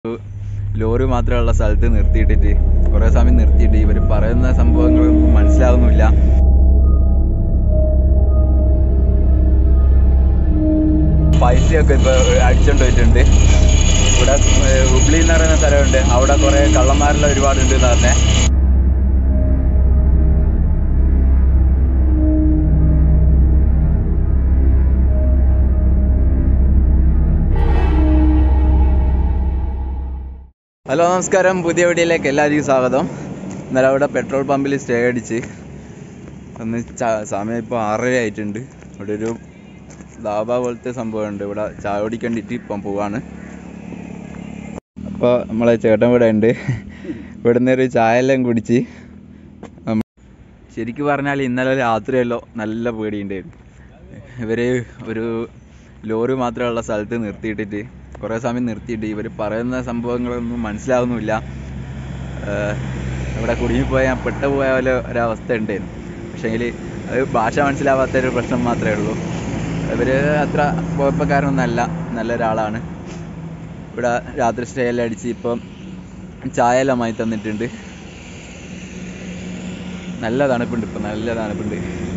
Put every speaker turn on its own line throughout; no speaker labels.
Lorry മാത്രമുള്ള സ്ഥലത്ത് നിർത്തിയിട്ടിട്ട് കുറേ സമയം നിർത്തിയിട്ട് ഇവർ പറയുന്ന സംഭവങ്ങളൊന്നും മനസ്സിലാവുന്നില്ല പൈസയൊക്കെ ഇപ്പോൾ അടിച്ചോണ്ട് പോയിട്ടുണ്ട് ഇവിടെ ഏർ, ഹുബ്ലി എന്ന് പറയുന്ന സ്ഥലമുണ്ട് അവിടെ കുറേ കള്ളന്മാരെല്ലാം ഒരുപാടുണ്ട് എന്ന് പറഞ്ഞേ ഹലോ നമസ്കാരം പുതിയ വീഡിയോയിലേക്ക് എല്ലാവർക്കും സ്വാഗതം ഇന്നലെ അവിടെ പെട്രോൾ പമ്പിൽ സ്റ്റേ അടിച്ച് ഒന്ന് ച- സമയം ഇപ്പോൾ ആറര ആയിട്ടുണ്ട് ഇവിടെ ഒരു ധാബ പോലത്തെ സംഭവമുണ്ട് ഇവിടെ ചായ കുടിക്കണ്ടിട്ട് ഇപ്പം പോവാണ് അപ്പോൾ നമ്മളെ ചേട്ടൻ ഇവിടെ ഉണ്ട് ഇവിടുന്ന് ഒരു ചായ എല്ലാം കുടിച്ച് നമ്മ- ശരിക്കും പറഞ്ഞാൽ ഇന്നലെ രാത്രിയല്ലോ നല്ല പേടിയുണ്ടായിരുന്നു ഇവർ ഒരു ലോറി മാത്രമുള്ള സ്ഥലത്ത് നിർത്തിയിട്ടിട്ട് കുറേ സമയം നിർത്തിയിട്ട് ഇവർ പറയുന്ന സംഭവങ്ങളൊന്നും മനസ്സിലാവുന്നില്ല ഏർ ഇവിടെ കുടുങ്ങിപ്പോയ ഞാൻ പെട്ടുപോയ പോലെ ഒരവസ്ഥ ഉണ്ടായിരുന്നു പക്ഷേങ്കിൽ അത് ഭാഷ മനസ്സിലാവാത്തൊരു പ്രശ്നം മാത്രമേ ഉള്ളൂ ഇവർ അത്ര കുഴപ്പക്കാരനൊന്നല്ല നല്ലൊരാളാണ് ഇവിടെ രാത്രി സ്റ്റേ എല്ലാം അടിച്ച് ഇപ്പം ചായ എല്ലാം വാങ്ങി തന്നിട്ടുണ്ട് നല്ല തണുപ്പുണ്ട് ഇപ്പം നല്ല തണുപ്പുണ്ട്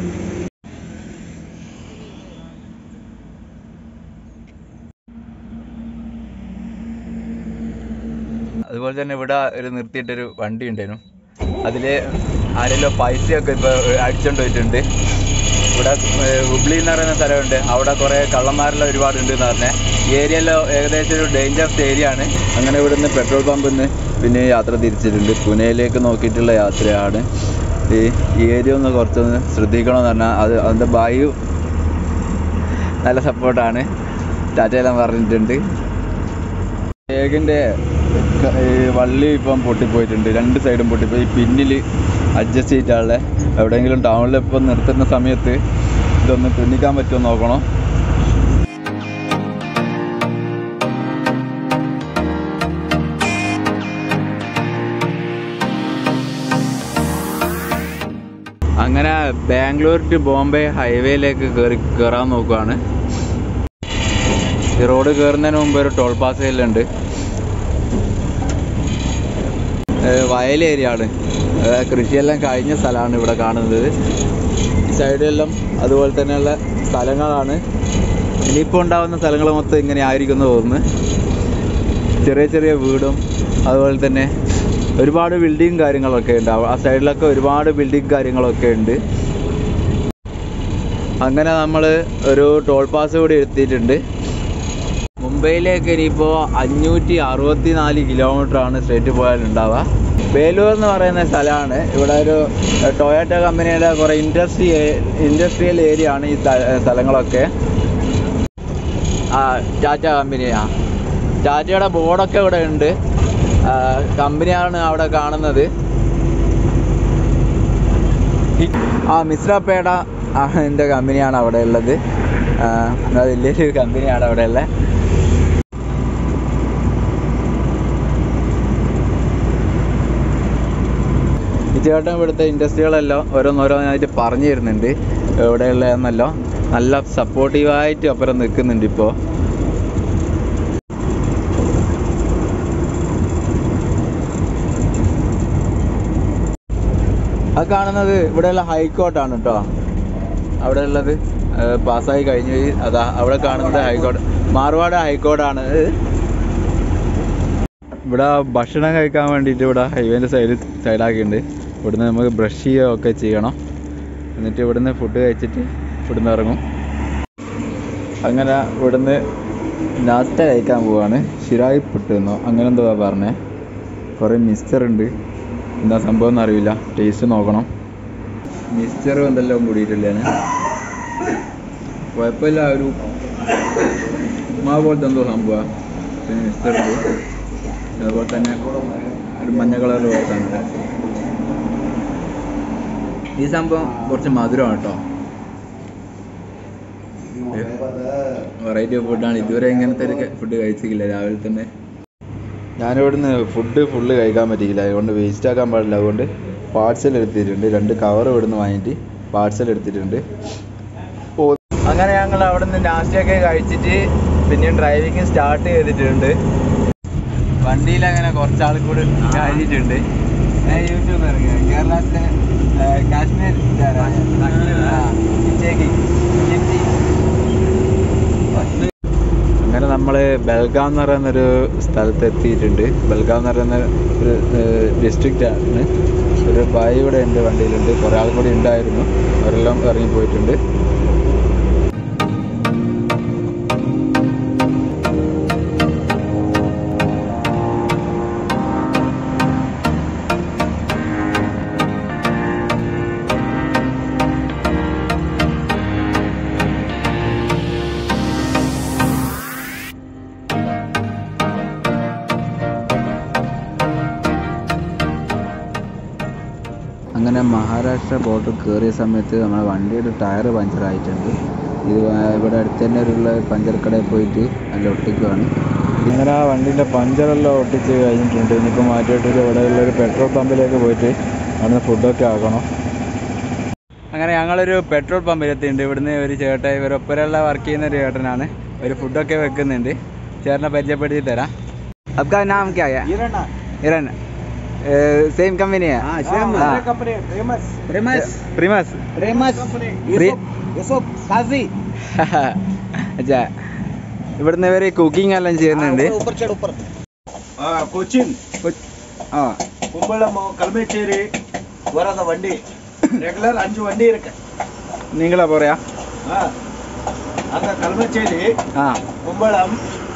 അതുപോലെ തന്നെ ഇവിടെ ഒരു നിർത്തിയിട്ടൊരു വണ്ടി ഉണ്ടായിരുന്നു അതിൽ ആരെല്ലോ പൈസയൊക്കെ ഇപ്പോൾ അടിച്ചോണ്ട് പോയിട്ടുണ്ട് ഇവിടെ ഏർ, ഹുബ്ലി എന്ന് പറയുന്ന സ്ഥലമുണ്ട് അവിടെ കുറേ കള്ളന്മാരെല്ലാം ഒരുപാടുണ്ട് എന്ന് പറഞ്ഞേ ഈ ഏരിയയെല്ലാം ഏകദേശം ഒരു ഡേഞ്ചറസ് ഏരിയ ആണ് അങ്ങനെ ഇവിടുന്ന് പെട്രോൾ പമ്പിൽ നിന്ന് പിന്നെ യാത്ര തിരിച്ചിട്ടുണ്ട് പുനെയിലേക്ക് നോക്കിയിട്ടുള്ള യാത്രയാണ് ഈ ഈ ഏരിയ ഒന്ന് കുറച്ചൊന്ന് ശ്രദ്ധിക്കണമെന്ന് പറഞ്ഞാൽ അത് അതിൻ്റെ വായു നല്ല സപ്പോർട്ടാണ് ടാറ്റയെല്ലാം പറഞ്ഞിട്ടുണ്ട് ബേഗിൻ്റെ വള്ളി ഇപ്പം പൊട്ടിപ്പോയിട്ടുണ്ട് രണ്ട് സൈഡും പൊട്ടിപ്പോയി പിന്നിൽ അഡ്ജസ്റ്റ് ചെയ്തിട്ടുള്ള എവിടെയെങ്കിലും ടൗണിൽ ഇപ്പം നിർത്തുന്ന സമയത്ത് ഇതൊന്ന് തുന്നിക്കാൻ പറ്റുമോ നോക്കണം അങ്ങനെ ബാംഗ്ലൂർ ടു ബോംബെ ഹൈവേയിലേക്ക് കയറി കയറാൻ നോക്കുവാണ് ഈ റോഡ് കയറുന്നതിന് മുമ്പ് ഒരു ടോൾ പാസ് ഉണ്ട് വയൽ ഏരിയ ആണ് ഏർ കൃഷിയെല്ലാം കഴിഞ്ഞ സ്ഥലമാണ് ഇവിടെ കാണുന്നത് ഈ സൈഡിലെല്ലാം അതുപോലെ തന്നെയുള്ള സ്ഥലങ്ങളാണ് ഇനിയിപ്പോൾ ഉണ്ടാകുന്ന സ്ഥലങ്ങൾ മൊത്തം ഇങ്ങനെ ആയിരിക്കും എന്ന് തോന്നുന്നു ചെറിയ ചെറിയ വീടും അതുപോലെ തന്നെ ഒരുപാട് ബിൽഡിങ് കാര്യങ്ങളൊക്കെ ഉണ്ട് ആ സൈഡിലൊക്കെ ഒരുപാട് ബിൽഡിങ് കാര്യങ്ങളൊക്കെ ഉണ്ട് അങ്ങനെ നമ്മൾ ഒരു ടോൾ പാസ് കൂടി എത്തിയിട്ടുണ്ട് മുംബൈയിലേക്ക് ഇനിയിപ്പോൾ അഞ്ഞൂറ്റി അറുപത്തി നാല് കിലോമീറ്റർ ആണ് സ്ട്രേറ്റ് പോയാൽ ഉണ്ടാവുക വേലൂർ എന്ന് പറയുന്ന സ്ഥലമാണ് ഇവിടെ ഒരു ടൊയോട്ട കമ്പനിയുടെ കുറേ ഇൻഡസ്ട്രി ഇൻഡസ്ട്രിയൽ ഏരിയ ആണ് ഈ സ്ഥ- സ്ഥലങ്ങളൊക്കെ ആ ടാറ്റ കമ്പനിയാ ടാറ്റയുടെ ബോർഡൊക്കെ ഇവിടെ ഉണ്ട് ആ, കമ്പനിയാണ് അവിടെ കാണുന്നത് ഈ- ആ മിശ്രപ്പേട എൻ്റെ കമ്പനിയാണ് അവിടെ ഉള്ളത് ആ, അത് വലിയൊരു കമ്പനിയാണ് അവിടെ ഉള്ളത് ഈ ചേട്ടൻ ഇവിടുത്തെ ഇൻഡസ്ട്രികളെല്ലാം ഓരോന്നോരോന്നായിട്ട് പറഞ്ഞു തരുന്നുണ്ട് എവിടെയുള്ളതെന്നല്ലോ നല്ല സപ്പോർട്ടീവായിട്ട് അപ്പുറം നിൽക്കുന്നുണ്ട് ഇപ്പോൾ അത് കാണുന്നത് ഇവിടെയുള്ള ഹൈക്കോർട്ടാണ് കേട്ടോ അവിടെ ഉള്ളത് പാസ്സായി കഴിഞ്ഞു പോയി. അതാ അവിടെ കാണുന്നത് ഹൈക്കോടതി മാർവാട് ഹൈക്കോടാണ് ഇവിടെ ഭക്ഷണം കഴിക്കാൻ വേണ്ടിയിട്ട് ഇവിടെ ഹൈവേൻ്റെ സൈഡ് സൈഡാക്കിയിട്ടുണ്ട് ഇവിടുന്ന് നമുക്ക് ബ്രഷ് ചെയ്യുകയൊക്കെ ചെയ്യണം എന്നിട്ട് ഇവിടുന്ന് ഫുഡ് കഴിച്ചിട്ട് ഇവിടുന്ന് ഇറങ്ങും അങ്ങനെ ഇവിടുന്ന് നാസ്ത കഴിക്കാൻ പോവാണ് ഷിറായി പുട്ട് എന്നോ അങ്ങനെ എന്തോ പറഞ്ഞേ കുറേ മിക്സ്ചർ ഉണ്ട് എന്താ സംഭവം എന്ന് അറിയില്ല ടേസ്റ്റ് നോക്കണം മിക്സ്ചറും എന്തെല്ലാം കൂടിയിട്ടില്ലാണ് കുഴപ്പമില്ല ഒരു ഉപ്മാവ് പോലത്തെ എന്തോ സംഭവമാണ് പിന്നെ മിക്സ്ചർ ഉണ്ട് അതുപോലെ തന്നെ ഒരു മഞ്ഞ കളർ പോലത്തെ ഈ സംഭവം കുറച്ച് മധുരമാണ് കേട്ടോ വെറൈറ്റി ഫുഡാണ് ഇതുവരെ ഇങ്ങനത്തെ ഒരു ഫുഡ് കഴിച്ചിട്ടില്ല രാവിലെ തന്നെ ഞാനിവിടുന്ന് ഫുഡ് ഫുള്ള് കഴിക്കാൻ പറ്റിയില്ല അതുകൊണ്ട് വേസ്റ്റ് ആക്കാൻ പാടില്ല അതുകൊണ്ട് പാർസൽ എടുത്തിട്ടുണ്ട് രണ്ട് കവർ ഇവിടുന്ന് വാങ്ങിയിട്ട് പാർസൽ എടുത്തിട്ടുണ്ട് ഓ അങ്ങനെ ഞങ്ങൾ അവിടുന്ന് നാസ്റ്റൊക്കെ കഴിച്ചിട്ട് പിന്നെയും ഡ്രൈവിങ് സ്റ്റാർട്ട് ചെയ്തിട്ടുണ്ട് വണ്ടിയിൽ അങ്ങനെ കുറച്ചാൾ കൂടെ കഴിഞ്ഞിട്ടുണ്ട് ഞാൻ യൂട്യൂബർ കേരളത്തിലെ ആ, കാശ്മീർ ഇതാരാ? ആ, ഇച്ചേക്ക്. ഇച്ചി. അങ്ങനെ നമ്മൾ ബൽഗാം എന്ന് പറയുന്നൊരു സ്ഥലത്ത് എത്തിയിട്ടുണ്ട് ബൽഗാം എന്ന് പറയുന്ന ഒരു ഡിസ്ട്രിക്റ്റ് ആണ് ഒരു ബായി ഇവിടെ ഉണ്ട് വണ്ടിയിലുണ്ട് കുറേ ആൾ കൂടി ഉണ്ടായിരുന്നു അവരെല്ലാം ഇറങ്ങി പോയിട്ടുണ്ട് അങ്ങനെ മഹാരാഷ്ട്ര ബോർഡർ കയറിയ സമയത്ത് നമ്മുടെ വണ്ടിയുടെ ടയർ പഞ്ചറായിട്ടുണ്ട് ഇത് വ- ഇവിടെ അടുത്ത് തന്നെ ഉള്ള പഞ്ചർ കടയിൽ പോയിട്ട് നല്ല ഒട്ടിക്കുവാണ് അങ്ങനെ ആ വണ്ടീൻ്റെ പഞ്ചറെല്ലാം ഒട്ടിച്ച് കഴിഞ്ഞിട്ടുണ്ട് ഇനിയിപ്പോൾ മാറ്റിയിട്ട് ഇവിടെയുള്ള ഒരു പെട്രോൾ പമ്പിലേക്ക് പോയിട്ട് അവിടുന്ന് ഫുഡൊക്കെ ആക്കണം അങ്ങനെ ഞങ്ങളൊരു പെട്രോൾ പമ്പിലെത്തിയിട്ടുണ്ട് ഇവിടുന്ന് ഒരു ചേട്ടൻ ഇവരൊപ്പരമുള്ള വർക്ക് ചെയ്യുന്ന ഒരു ചേട്ടനാണ് ഒരു ഫുഡൊക്കെ വെക്കുന്നുണ്ട് ചേട്ടനെ പരിചയപ്പെടുത്തി തരാം आपका नाम क्या है इरन सेम कंपनी है
हाँ, same
हाँ।
Company famous famous
Primus
famous
Pre-
Yusuf Qazi
അച്ഛാ ഇവിടുന്ന് ഇവർ കുക്കിംഗ് എല്ലാം ചെയ്യുന്നുണ്ട്
ऊपर चढ़ ऊपर കൊച്ചിൻ
ആ
കുമ്പളം കൽമേച്ചേരി വರದ വണ്ടി ரெகுலர் அஞ்சு வண்டி இருக்கு
നിങ്ങളാ പറയാ
ஆ. அங்க கல்மச்சேரி
ആ
கும்பளம்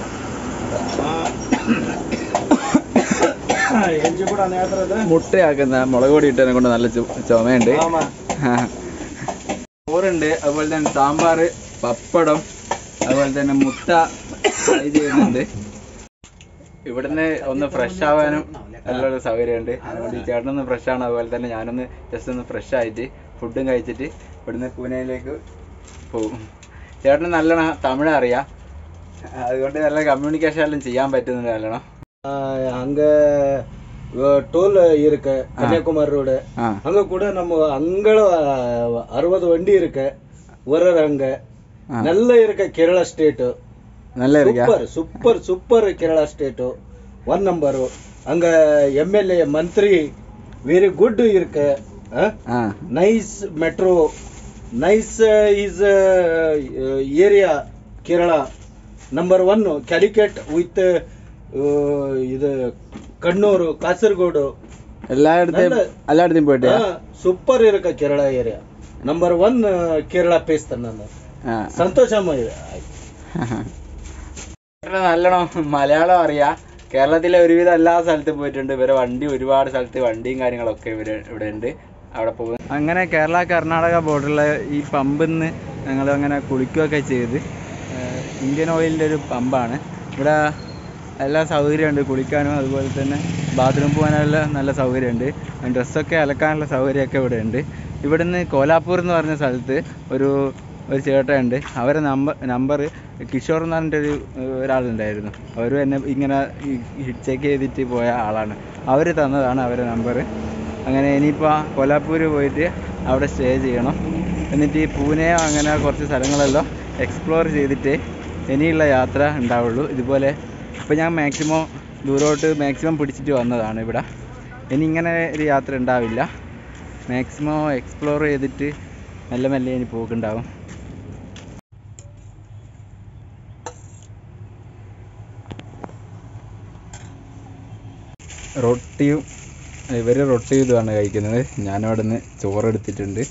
എഞ്ചി കൂടെ നേത്രത്
മുട്ടയാക്കുന്ന മുളക് പൊടി ഇട്ടതിനെ കൊണ്ട് നല്ല ചു- ചുമയുണ്ട്
ആമാ
ചോറുണ്ട് അതുപോലെ തന്നെ സാമ്പാർ പപ്പടം അതുപോലെ തന്നെ മുട്ട ഫ്രൈ ചെയ്യുന്നുണ്ട് ഇവിടുന്ന് ഒന്ന് ഫ്രഷ് ആവാനും നല്ലൊരു സൗകര്യമുണ്ട് അതുകൊണ്ട് ഈ ചേട്ടനൊന്ന് ഫ്രഷ് ആണ് അതുപോലെ തന്നെ ഞാനൊന്ന് ജസ്റ്റ് ഒന്ന് ഫ്രഷ് ആയിട്ട് ഫുഡും കഴിച്ചിട്ട് ഇവിടുന്ന് പൂനെയിലേക്ക് പോകും ചേട്ടന് നല്ലോണം തമിഴ് അറിയാം അതുകൊണ്ട് നല്ല கம்யூனிகேஷன் எல்லாம் ചെയ്യാൻ പറ്റുന്നുണ്ട് നല്ലോണം
அங்க டோல் இருக்கு கன்னியாகுமரி ரோடு
ആ
அங்க கூட நம்ம அங்களும் அறுபது வண்டி இருக்கு வர்றது அங்க
ആ.
நல்ல இருக்க கேரளா ஸ்டேட்
നല്ല ഇരിക്കാ
super super super Kerala state one number அங்க எம்எல்ஏ மந்திரி வெரி குட் இருக்கு
ആ
nice metro nice is area Kerala number one Calicut with இது கண்ணூர் காசர்கோடு
എല്ലായിടത്തെയും
നല്ല-
എല്ലായിടത്തെയും പോയിട്ട്
சூப்பர் இருக்க Kerala area number one Kerala பேசுறேன் ನಾನು
ആ
ಸಂತೋಷಮ್ಮ ಇದೆ
ചേട്ടന് നല്ലോണം മലയാളം അറിയാം കേരളത്തിലെ ഒരുവിധം എല്ലാ സ്ഥലത്തും പോയിട്ടുണ്ട് ഇവരെ വണ്ടി ഒരുപാട് സ്ഥലത്ത് വണ്ടിയും കാര്യങ്ങളൊക്കെ ഇവര് ഇവിടെ ഉണ്ട് അവിടെ പോകും അങ്ങനെ കേരള കർണാടക ബോർഡറിലെ ഈ പമ്പിൽ നിന്ന് ഞങ്ങൾ അങ്ങനെ കുളിക്കുകയൊക്കെ ചെയ്ത് ഏഹ് ഇന്ത്യൻ ഓയിലിൻ്റെ ഒരു പമ്പാണ് ഇവിടെ എല്ലാ സൗകര്യമുണ്ട് കുളിക്കാനും അതുപോലെ തന്നെ ബാത്റൂം പോകാനെല്ലാം നല്ല സൗകര്യമുണ്ട് ഡ്രസ്സൊക്കെ അലക്കാനുള്ള സൗകര്യമൊക്കെ ഇവിടെ ഉണ്ട് ഇവിടുന്ന് കോലാപ്പൂർ എന്ന് പറഞ്ഞ സ്ഥലത്ത് ഒരു ഒരു ചേട്ടനുണ്ട് അവരെ നമ്പർ നമ്പർ കിഷോർ എന്ന് പറഞ്ഞിട്ടൊരു ഏഹ്, ഒരാളുണ്ടായിരുന്നു അവർ എന്നെ ഇങ്ങനെ ചെക്ക് ചെയ്തിട്ട് പോയ ആളാണ് അവർ തന്നതാണ് അവരെ നമ്പർ അങ്ങനെ ഇനിയിപ്പോൾ കൊലാപ്പൂർ പോയിട്ട് അവിടെ സ്റ്റേ ചെയ്യണം എന്നിട്ട് ഈ പൂനെയോ അങ്ങനെ കുറച്ച് സ്ഥലങ്ങളെല്ലാം എക്സ്പ്ലോർ ചെയ്തിട്ട് ഇനിയുള്ള യാത്ര ഉണ്ടാവുള്ളൂ ഇതുപോലെ ഇപ്പോൾ ഞാൻ മാക്സിമം ദൂരോട്ട് മാക്സിമം പിടിച്ചിട്ട് വന്നതാണ് ഇവിടെ ഇനി ഇങ്ങനെ ഒരു യാത്ര ഉണ്ടാവില്ല മാക്സിമം എക്സ്പ്ലോർ ചെയ്തിട്ട് മെല്ലെ മെല്ലെ ഇനി പോക്കുണ്ടാവും റൊട്ടിയും ഇവർ റൊട്ടി ഇതുമാണ് കഴിക്കുന്നത് ഞാനവിടെ നിന്ന് ചോറെടുത്തിട്ടുണ്ട്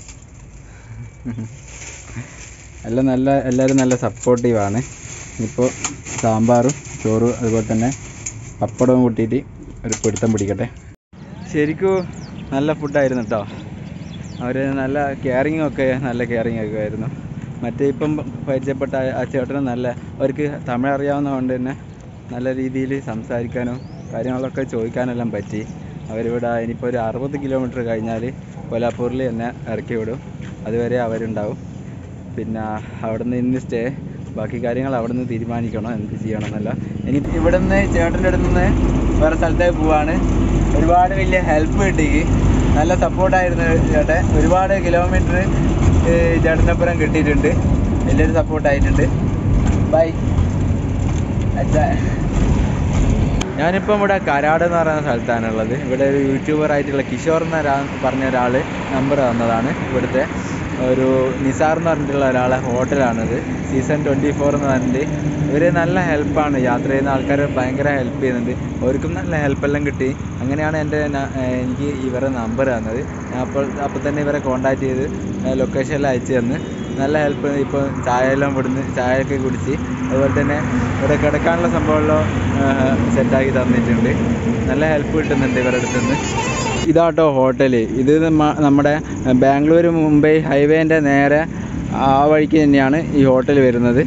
എല്ലാം നല്ല എല്ലാവരും നല്ല സപ്പോർട്ടീവാണ് ഇപ്പോൾ സാമ്പാറും ചോറും അതുപോലെ തന്നെ പപ്പടവും കൂട്ടിയിട്ട് ഒരു പിടുത്തം പിടിക്കട്ടെ ശരിക്കും നല്ല ഫുഡായിരുന്നു കേട്ടോ അവർ നല്ല കെയറിങ്ങും ഒക്കെ നല്ല കെയറിങ് ഒക്കെ ആയിരുന്നു മറ്റേ ഇപ്പം പരിചയപ്പെട്ട ആ- ആ ചേട്ടന് നല്ല അവർക്ക് തമിഴ് അറിയാവുന്നതുകൊണ്ട് തന്നെ നല്ല രീതിയിൽ സംസാരിക്കാനും കാര്യങ്ങളൊക്കെ ചോദിക്കാനെല്ലാം പറ്റി അവരിവിടെ ഇനിയിപ്പോൾ ഒരു അറുപത് കിലോമീറ്റർ കഴിഞ്ഞാൽ കൊലാപ്പൂരിൽ എന്നെ ഇറക്കി വിടും അതുവരെ അവരുണ്ടാവും പിന്നെ അവിടുന്ന് ഇന്ന് സ്റ്റേ ബാക്കി കാര്യങ്ങൾ അവിടുന്ന് തീരുമാനിക്കണം എന്ത് ചെയ്യണം എന്നല്ല ഇനി ഇവിടുന്ന് ചേട്ടൻ്റെ അടുത്ത് നിന്ന് വേറെ സ്ഥലത്തേക്ക് പോവാണ് ഒരുപാട് വലിയ ഹെൽപ്പ് കിട്ടി നല്ല സപ്പോർട്ടായിരുന്നു ചേട്ടൻ ഒരുപാട് കിലോമീറ്റർ ചേട്ടൻ്റെ ഒപ്പം കിട്ടിയിട്ടുണ്ട് വലിയൊരു സപ്പോർട്ടായിട്ടുണ്ട് ബൈ അച്ഛാ ഞാനിപ്പം ഇവിടെ കരാട് എന്ന് പറയുന്ന സ്ഥലത്താണുള്ളത് ഇവിടെ ഒരു യൂട്യൂബർ ആയിട്ടുള്ള കിഷോർ എന്ന ഒരാ പറഞ്ഞ ഒരാൾ നമ്പർ തന്നതാണ് ഇവിടുത്തെ ഒരു നിസാർ എന്ന് പറഞ്ഞിട്ടുള്ള ഒരാളെ ഹോട്ടലാണിത് സീസൺ ട്വൻറ്റി ഫോർ എന്ന് പറഞ്ഞിട്ട് ഇവർ നല്ല ഹെൽപ്പാണ് യാത്ര ചെയ്യുന്ന ആൾക്കാർ ഭയങ്കര ഹെൽപ്പ് ചെയ്യുന്നുണ്ട് അവർക്കും നല്ല ഹെൽപ്പെല്ലാം കിട്ടി അങ്ങനെയാണ് എൻ്റെ ന- ഏർ എനിക്ക് ഇവരെ നമ്പർ തന്നത് ഞാൻ അപ്പോൾ അപ്പോൾ തന്നെ ഇവരെ കോൺടാക്ട് ചെയ്ത് ലൊക്കേഷനിൽ അയച്ചു തന്ന് നല്ല ഹെൽപ്പ് ഇപ്പോൾ ചായയെല്ലാം ഇവിടുന്ന് ചായയൊക്കെ കുടിച്ച് അതുപോലെ തന്നെ ഇവിടെ കിടക്കാനുള്ള സംഭവമെല്ലാം സെറ്റാക്കി തന്നിട്ടുണ്ട് നല്ല ഹെൽപ്പ് കിട്ടുന്നുണ്ട് ഇവരുടെ അടുത്ത് നിന്ന് ഇതാട്ടോ ഹോട്ടൽ ഇത് നമ്മ- നമ്മുടെ ബാംഗ്ലൂർ മുംബൈ ഹൈവേൻ്റെ നേരെ ആ വഴിക്ക് തന്നെയാണ് ഈ ഹോട്ടൽ വരുന്നത്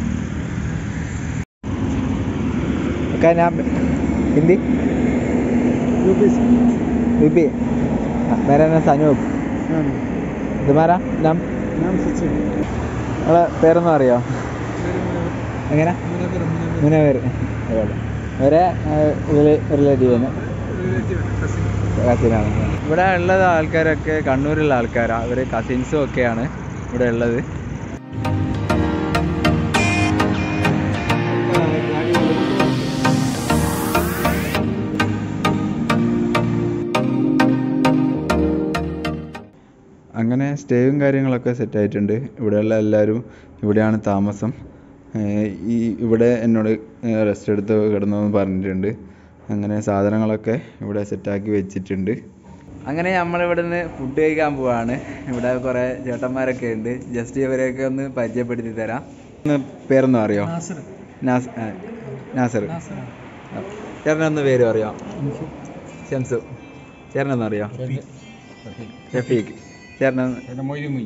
क्या नाम हिंदी यूपी हाँ, मेरा नाम सनൂപ് तुम्हारा नाम നിങ്ങളെ പേരൊന്നും അറിയോ എങ്ങനെ മൂന്ന് പേര് ഇവരെ റിലേറ്റീവ് ആണ് കസിനാണ് ഇവിടെ ഉള്ളത് ആൾക്കാരൊക്കെ കണ്ണൂരുള്ള ആൾക്കാരാണ് ഇവർ കസിൻസും ഒക്കെയാണ് ഇവിടെ ഉള്ളത് അങ്ങനെ സ്റ്റേയും കാര്യങ്ങളൊക്കെ സെറ്റ് ആയിട്ടുണ്ട് ഇവിടെയുള്ള എല്ലാവരും ഇവിടെയാണ് താമസം ഏർ ഈ ഇവിടെ എന്നോട് റെസ്റ്റ് എടുത്ത് കിടന്നതെന്ന് പറഞ്ഞിട്ടുണ്ട് അങ്ങനെ സാധനങ്ങളൊക്കെ ഇവിടെ സെറ്റാക്കി വെച്ചിട്ടുണ്ട് അങ്ങനെ നമ്മൾ ഇവിടുന്ന് ഫുഡ് കഴിക്കാൻ പോവാണ് ഇവിടെ കുറേ ചേട്ടന്മാരൊക്കെ ഉണ്ട് ജസ്റ്റ് ഇവരെയൊക്കെ ഒന്ന് പരിചയപ്പെടുത്തി തരാം ഒന്ന് പേരൊന്നും അറിയോ നാസ് ആ, നാസർ ചേട്ടനൊന്ന് പേര് അറിയോ ഷംസു ചേട്ടനൊന്നും അറിയോ റഫീഖ് ചേട്ടനൊന്ന്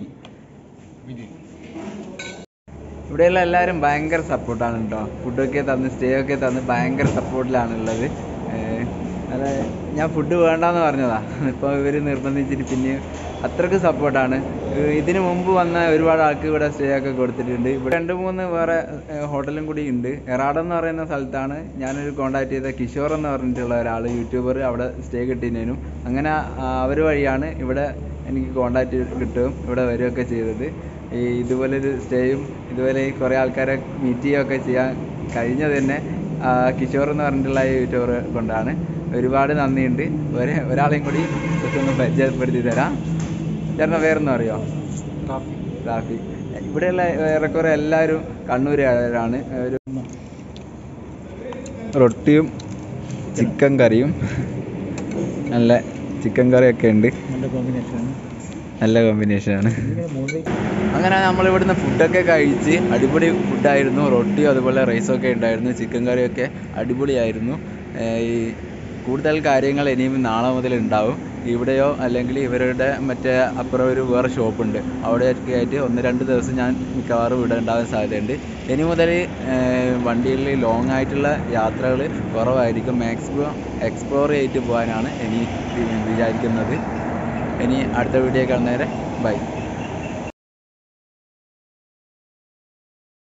ഇവിടെയുള്ള എല്ലാവരും ഭയങ്കര സപ്പോർട്ടാണ് കേട്ടോ ഫുഡൊക്കെ തന്ന് സ്റ്റേ ഒക്കെ തന്ന് ഭയങ്കര സപ്പോർട്ടിലാണ് ഉള്ളത് ഏഹ് അതെ ഞാൻ ഫുഡ് വേണ്ടാന്ന് പറഞ്ഞതാ ഇപ്പോൾ ഇവർ നിർബന്ധിച്ചിട്ട് പിന്നെയും അത്രയ്ക്ക് സപ്പോർട്ടാണ് ഇതിന് മുമ്പ് വന്ന ഒരുപാട് ആൾക്ക് ഇവിടെ സ്റ്റേ ഒക്കെ കൊടുത്തിട്ടുണ്ട് ഇവിടെ രണ്ട് മൂന്ന് വേറെ ഏഹ് ഹോട്ടലും കൂടി ഉണ്ട് എറാടം എന്ന് പറയുന്ന സ്ഥലത്താണ് ഞാനൊരു കോൺടാക്ട് ചെയ്ത കിഷോർ എന്ന് പറഞ്ഞിട്ടുള്ള ഒരാൾ യൂട്യൂബർ അവിടെ സ്റ്റേ കിട്ടിയതിനും അങ്ങനെ അവർ വഴിയാണ് ഇവിടെ എനിക്ക് കോൺടാക്റ്റ് കിട്ടുകയും ഇവിടെ വരികയൊക്കെ ചെയ്തത് ഈ ഇതുപോലൊരു സ്റ്റേയും ഇതുപോലെ ഈ കുറേ ആൾക്കാരെ മീറ്റ് ചെയ്യുകയൊക്കെ ചെയ്യാൻ കഴിഞ്ഞത് തന്നെ ആ, കിഷോർ എന്ന് പറഞ്ഞിട്ടുള്ള ഈ യൂട്യൂബർ കൊണ്ടാണ് ഒരുപാട് നന്ദിയുണ്ട് ഒരു ഒരാളെയും കൂടി ജസ്റ്റ് ഒന്ന് പരിചയപ്പെടുത്തി തരാം ചേട്ടൻ്റെ പേരൊന്നും അറിയോ റാഫി ഇവിടെയുള്ള ഏറെക്കുറെ എല്ലാവരും കണ്ണൂരുകാരാണ് ഒരു റൊട്ടിയും ചിക്കൻ കറിയും നല്ല ചിക്കൻ കറിയൊക്കെ ഉണ്ട് നല്ല കോമ്പിനേഷനാണ് അങ്ങനെ നമ്മൾ ഇവിടുന്ന് ഫുഡൊക്കെ കഴിച്ച് അടിപൊളി ഫുഡായിരുന്നു റൊട്ടിയും അതുപോലെ റൈസൊക്കെ ഉണ്ടായിരുന്നു ചിക്കൻ കറിയൊക്കെ അടിപൊളിയായിരുന്നു ഏർ ഈ കൂടുതൽ കാര്യങ്ങൾ ഇനിയും നാളെ മുതൽ ഉണ്ടാവും ഇവിടെയോ അല്ലെങ്കിൽ ഇവരുടെ മറ്റേ അപ്പുറം ഒരു വേറെ ഷോപ്പുണ്ട് അവിടെയൊക്കെ ആയിട്ട് ഒന്ന് രണ്ട് ദിവസം ഞാൻ മിക്കവാറും ഇവിടെ ഉണ്ടാവാൻ സാധ്യതയുണ്ട് ഇനി മുതൽ വണ്ടിയിൽ ലോങ് ആയിട്ടുള്ള യാത്രകൾ കുറവായിരിക്കും മാക്സിമം എക്സ്പ്ലോർ ചെയ്തിട്ട് പോകാനാണ് ഇനി വിചാരിക്കുന്നത് ഇനി അടുത്ത വീഡിയോ കാണുന്നവരെ ബൈ